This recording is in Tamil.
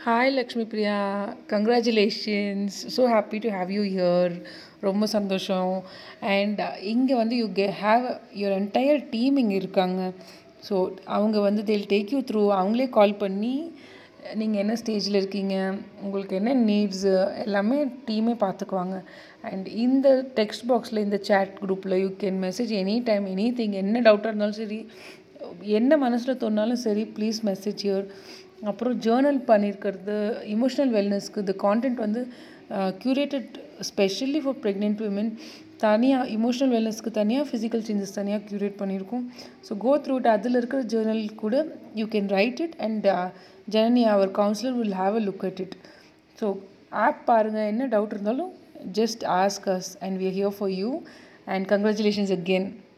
hi Lakshmi Priya congratulations so happy to have you here ரொம்ப சந்தோஷம் அண்ட் இங்கே வந்து யூ கே ஹாவ் யுவர் என்டையர் டீம் இங்கே இருக்காங்க ஸோ அவங்க வந்து தேல் டேக் யூ த்ரூ அவங்களே கால் பண்ணி நீங்கள் என்ன ஸ்டேஜில் இருக்கீங்க உங்களுக்கு என்ன நீட்ஸு எல்லாமே டீமே பார்த்துக்குவாங்க அண்ட் இந்த டெக்ஸ்ட் பாக்ஸில் இந்த சேட் குரூப்பில் you can message any time anything என்ன டவுட்டாக இருந்தாலும் சரி என்ன மனசில் தோணாலும் சரி ப்ளீஸ் மெசேஜ் யூர் அப்புறம் ஜேர்னல் பண்ணியிருக்கிறது இமோஷ்னல் வெல்னஸ்க்கு இந்த கான்டென்ட் வந்து curated specially for pregnant women தனியாக இமோஷ்னல் வெல்னஸ்க்கு தனியாக ஃபிசிக்கல் சேஞ்சஸ் தனியாக க்யூரேட் பண்ணியிருக்கோம் ஸோ கோ த்ரூட் அதில் இருக்கிற ஜேர்னல் கூட you can write it and Janani our counsellor will have a look at it so app பாருங்கள் என்ன டவுட் இருந்தாலும் just ask us and we are here for you and congratulations again